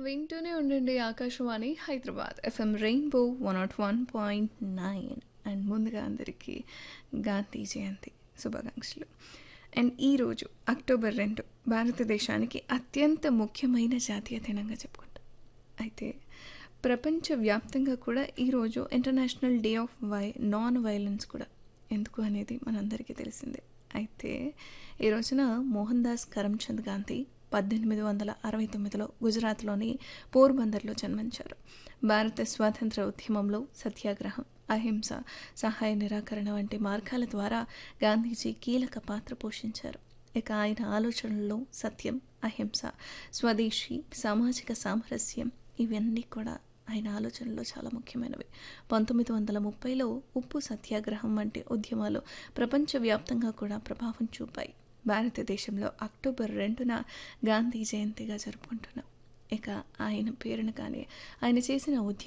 వింటూనే ఉండండి Akashvani Hyderabad FM rainbow one naught one point nine and ముందుగా అందరికీ గాంధీ జయంతి శుభాకాంక్షలు అండ్ ఈరోజు అక్టోబర్ రెండు భారతదేశానికి అత్యంత ముఖ్యమైన జాతీయ దినంగా చెప్పుకుంటాం అయితే ప్రపంచవ్యాప్తంగా కూడా ఈరోజు ఇంటర్నేషనల్ డే ఆఫ్ వై నాన్ వైలెన్స్ కూడా ఎందుకు అనేది మనందరికీ తెలిసిందే అయితే ఈ రోజున మోహన్ దాస్ కరమ్చంద్ గాంధీ పద్దెనిమిది వందల అరవై తొమ్మిదిలో గుజరాత్లోని పోర్బందర్లో జన్మించారు భారత స్వాతంత్ర ఉద్యమంలో సత్యాగ్రహం అహింస సహాయ నిరాకరణ వంటి మార్గాల ద్వారా గాంధీజీ కీలక పాత్ర పోషించారు ఇక ఆయన ఆలోచనల్లో సత్యం అహింస స్వదేశీ సామాజిక సామరస్యం ఇవన్నీ కూడా ఆయన ఆలోచనలో చాలా ముఖ్యమైనవి పంతొమ్మిది వందల ముప్పైలో ఉప్పు సత్యాగ్రహం వంటి ఉద్యమాలు ప్రపంచవ్యాప్తంగా కూడా ప్రభావం చూపాయి భారతదేశంలో అక్టోబర్ రెండున గాంధీ జయంతిగా జరుపుకుంటున్నాం ఇక ఆయన పేరును కానీ ఆయన చేసిన ఉద్యమం